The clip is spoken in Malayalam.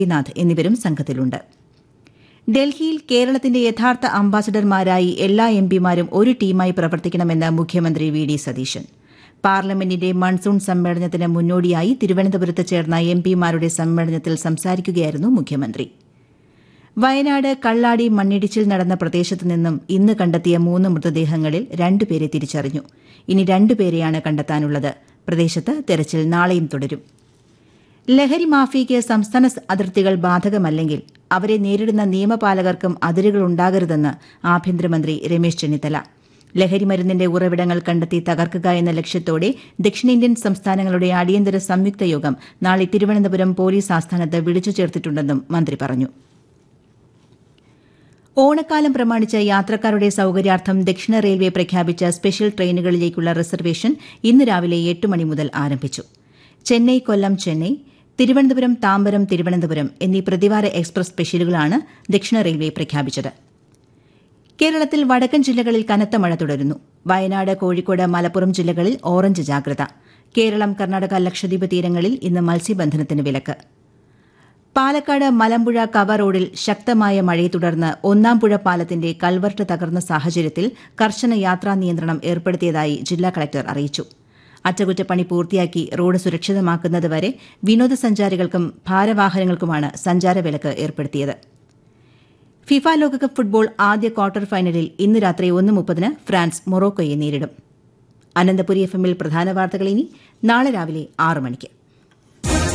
നാഥ് എന്നിവരും സംഘത്തിലുണ്ട് ഡൽഹിയിൽ കേരളത്തിന്റെ യഥാർത്ഥ അംബാസഡർമാരായി എല്ലാ എംപിമാരും ഒരു ടീമായി പ്രവർത്തിക്കണമെന്ന് മുഖ്യമന്ത്രി വി ഡി സതീശൻ പാർലമെന്റിന്റെ മൺസൂൺ സമ്മേളനത്തിന് മുന്നോടിയായി തിരുവനന്തപുരത്ത് ചേർന്ന എംപിമാരുടെ സമ്മേളനത്തിൽ സംസാരിക്കുകയായിരുന്നു മുഖ്യമന്ത്രി വയനാട് കള്ളാടി മണ്ണിടിച്ചിൽ നടന്ന പ്രദേശത്തു നിന്നും ഇന്ന് കണ്ടെത്തിയ മൂന്ന് മൃതദേഹങ്ങളിൽ രണ്ടുപേരെ തിരിച്ചറിഞ്ഞു ഇനി രണ്ടുപേരെയാണ് കണ്ടെത്താനുള്ളത് പ്രദേശത്ത് തെരച്ചിൽ നാളെയും തുടരും ലഹരി മാഫിയയ്ക്ക് സംസ്ഥാന അതിർത്തികൾ ബാധകമല്ലെങ്കിൽ അവരെ നേരിടുന്ന നിയമപാലകർക്കും അതിരുകളുണ്ടാകരുതെന്ന് ആഭ്യന്തരമന്ത്രി രമേശ് ചെന്നിത്തല ലഹരി മരുന്നിന്റെ ഉറവിടങ്ങൾ കണ്ടെത്തി തകർക്കുക എന്ന ലക്ഷ്യത്തോടെ ദക്ഷിണേന്ത്യൻ സംസ്ഥാനങ്ങളുടെ അടിയന്തര സംയുക്ത യോഗം നാളെ തിരുവനന്തപുരം പോലീസ് ആസ്ഥാനത്ത് വിളിച്ചു ചേർത്തിട്ടുണ്ടെന്നും മന്ത്രി പറഞ്ഞു ഓണക്കാലം പ്രമാണിച്ച് യാത്രക്കാരുടെ സൌകര്യാർത്ഥം ദക്ഷിണ റെയിൽവേ പ്രഖ്യാപിച്ച സ്പെഷ്യൽ ട്രെയിനുകളിലേക്കുള്ള റിസർവേഷൻ ഇന്ന് രാവിലെ എട്ട് മണി മുതൽ ആരംഭിച്ചു ചെന്നൈ കൊല്ലം ചെന്നൈ തിരുവനന്തപുരം താമ്പരം തിരുവനന്തപുരം എന്നീ പ്രതിവാര എക്സ്പ്രസ് സ്പെഷ്യലുകളാണ് ദക്ഷിണ റെയിൽവേ പ്രഖ്യാപിച്ചത് കേരളത്തിൽ വടക്കൻ ജില്ലകളിൽ കനത്ത മഴ തുടരുന്നു വയനാട് കോഴിക്കോട് മലപ്പുറം ജില്ലകളിൽ ഓറഞ്ച് ജാഗ്രത കേരളം കർണാടക ലക്ഷദ്വീപ് തീരങ്ങളിൽ ഇന്ന് മത്സ്യബന്ധനത്തിന് വിലക്ക് പാലക്കാട് മലമ്പുഴ കവ റോഡിൽ ശക്തമായ മഴയെ തുടർന്ന് ഒന്നാംപുഴ പാലത്തിന്റെ കൽവർട്ട് തകർന്ന സാഹചര്യത്തിൽ കർശന യാത്രാ നിയന്ത്രണം ഏർപ്പെടുത്തിയതായി ജില്ലാ കളക്ടർ അറിയിച്ചു അറ്റകുറ്റപ്പണി പൂർത്തിയാക്കി റോഡ് സുരക്ഷിതമാക്കുന്നതുവരെ വിനോദസഞ്ചാരികൾക്കും ഭാരവാഹനങ്ങൾക്കുമാണ് സഞ്ചാരവിലക്ക് ഏർപ്പെടുത്തിയത് ഫിഫ ലോകകപ്പ് ഫുട്ബോൾ ആദ്യ ക്വാർട്ടർ ഫൈനലിൽ ഇന്ന് രാത്രി ഒന്ന് മുപ്പതിന് ഫ്രാൻസ് മൊറോക്കോയെ നേരിടും അനന്തപുരി എഫ് എമ്മിൽ പ്രധാന വാർത്തകൾ ഇനി നാളെ രാവിലെ ആറ് മണിക്ക്